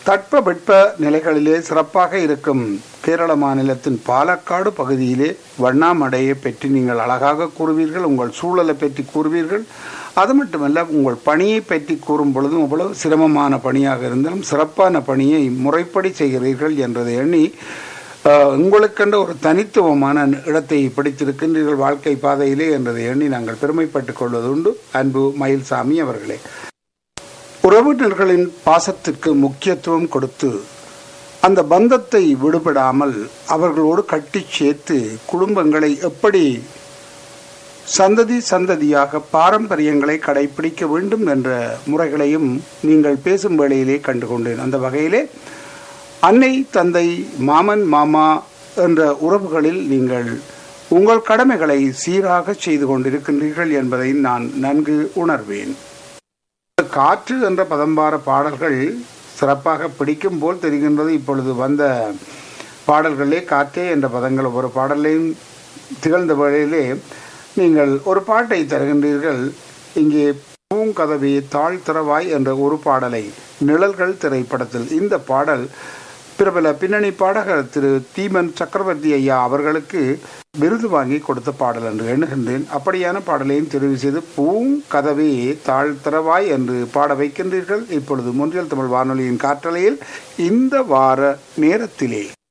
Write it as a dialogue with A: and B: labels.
A: தட்பவெட்ப நிலைகளிலே சிறப்பாக இருக்கும் கேரள மாநிலத்தின் பாலக்காடு பகுதியிலே வண்ணாமடையை பற்றி நீங்கள் அழகாக கூறுவீர்கள் உங்கள் சூழலை பற்றி கூறுவீர்கள் அது மட்டுமல்ல உங்கள் பணியை பற்றி கூறும் பொழுதும் அவ்வளவு சிரமமான பணியாக இருந்தாலும் சிறப்பான பணியை முறைப்படி செய்கிறீர்கள் என்றதை எண்ணி அஹ், உங்களுக்கென்ற ஒரு தனித்துவமான இடத்தை பிடித்திருக்கின்றீர்கள் வாழ்க்கை பாதையிலே என்றதை எண்ணி நாங்கள் பெருமைப்பட்டுக் கொள்வதுண்டு அன்பு மயில்சாமி அவர்களே உறவினர்களின் பாசத்திற்கு முக்கியத்துவம் கொடுத்து அந்த பந்தத்தை விடுபடாமல் அவர்களோடு கட்டிச் சேர்த்து குடும்பங்களை எப்படி சந்ததி சந்ததியாக பாரம்பரியங்களை கடைபிடிக்க வேண்டும் என்ற முறைகளையும் நீங்கள் பேசும் வேளையிலே கண்டுகொண்டேன் அந்த வகையிலே அன்னை தந்தை மாமன் மாமா என்ற உறவுகளில் நீங்கள் உங்கள் கடமைகளை சீராக செய்து கொண்டிருக்கின்றீர்கள் என்பதை நான் நன்கு உணர்வேன் காற்று என்ற பதம்பார பாடல்கள் சிறப்பாக பிடிக்கும் போல் தெரிகின்றது இப்பொழுது வந்த பாடல்களே காற்றே என்ற பதங்கள் ஒரு பாடலையும் திகழ்ந்த வேளையிலே நீங்கள் ஒரு பாட்டை தருகின்றீர்கள் இங்கே பூங்கதவே தாழ் திறவாய் என்ற ஒரு பாடலை நிழல்கள் திரைப்படத்தில் இந்த பாடல் பிரபல பின்னணி பாடகர் திரு தீமன் சக்கரவர்த்தி ஐயா அவர்களுக்கு விருது வாங்கி கொடுத்த பாடல் என்று எண்ணுகின்றேன் அப்படியான பாடலையும் தெரிவு செய்து பூங்கதவே தாழ் திறவாய் என்று பாட வைக்கின்றீர்கள் இப்பொழுது முன்றியல் தமிழ் வானொலியின் காற்றலையில் இந்த வார நேரத்திலே